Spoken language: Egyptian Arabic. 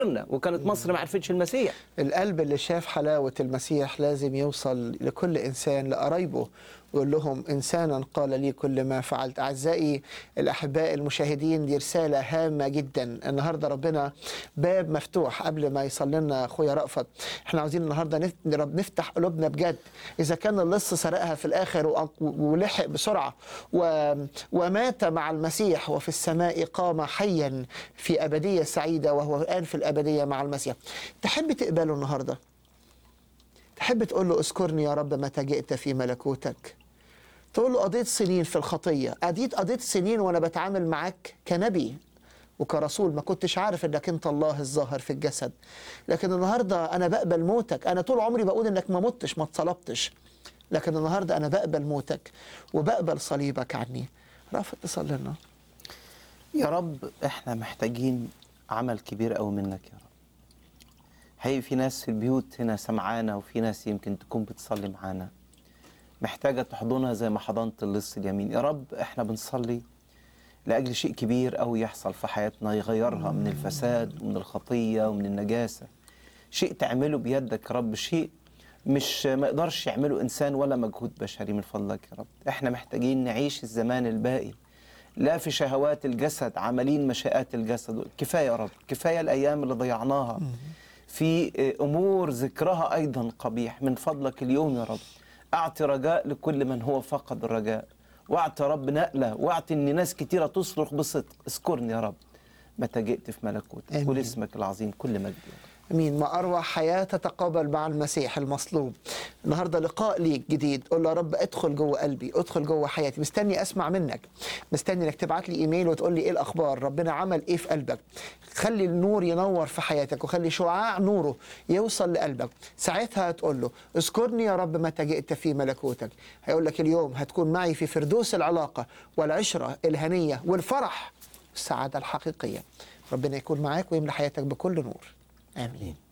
وكانت مصر ما عرفتش المسيح القلب اللي شاف حلاوة المسيح لازم يوصل لكل إنسان لقرايبه ويقول لهم إنسانا قال لي كل ما فعلت أعزائي الأحباء المشاهدين دي رسالة هامة جدا النهاردة ربنا باب مفتوح قبل ما يصلي لنا أخويا رأفت احنا عاوزين النهاردة نف- رب- نفتح قلوبنا بجد إذا كان اللص سرقها في الآخر وأ- ولحق بسرعة و... ومات مع المسيح وفي السماء قام حيا في أبدية سعيدة وهو الآن في الأبدية مع المسيح تحب تقبله النهاردة تحب تقول له اذكرني يا رب متى جئت في ملكوتك تقول له قضيت سنين في الخطية قضيت قضيت سنين وأنا بتعامل معاك كنبي وكرسول ما كنتش عارف انك انت الله الظاهر في الجسد لكن النهارده انا بقبل موتك انا طول عمري بقول انك ما متش ما اتصلبتش لكن النهارده انا بقبل موتك وبقبل صليبك عني رافض تصلي لنا يا رب احنا محتاجين عمل كبير قوي منك يا رب حقيقي في ناس في البيوت هنا سمعانا وفي ناس يمكن تكون بتصلي معانا محتاجة تحضنها زي ما حضنت اللص اليمين يا رب احنا بنصلي لأجل شيء كبير قوي يحصل في حياتنا يغيرها من الفساد ومن الخطية ومن النجاسة شيء تعمله بيدك يا رب شيء مش ما يقدرش يعمله إنسان ولا مجهود بشري من فضلك يا رب احنا محتاجين نعيش الزمان الباقي لا في شهوات الجسد عملين مشاءات الجسد كفاية يا رب كفاية الأيام اللي ضيعناها في أمور ذكرها أيضا قبيح من فضلك اليوم يا رب أعطي رجاء لكل من هو فقد الرجاء واعطي يا رب نقلة واعطي إن ناس كتيرة تصرخ بصدق اذكرني يا رب متى جئت في ملكوتك آمين. ولاسمك العظيم كل مجد يا رب. امين ما اروع حياه تتقابل مع المسيح المصلوب النهارده لقاء ليك جديد قول له يا رب ادخل جوه قلبي ادخل جوه حياتي مستني اسمع منك مستني انك تبعت لي ايميل وتقول لي ايه الاخبار ربنا عمل ايه في قلبك خلي النور ينور في حياتك وخلي شعاع نوره يوصل لقلبك ساعتها هتقول له اذكرني يا رب متى جئت في ملكوتك هيقول لك اليوم هتكون معي في فردوس العلاقه والعشره الهنيه والفرح والسعاده الحقيقيه ربنا يكون معاك ويملى حياتك بكل نور امين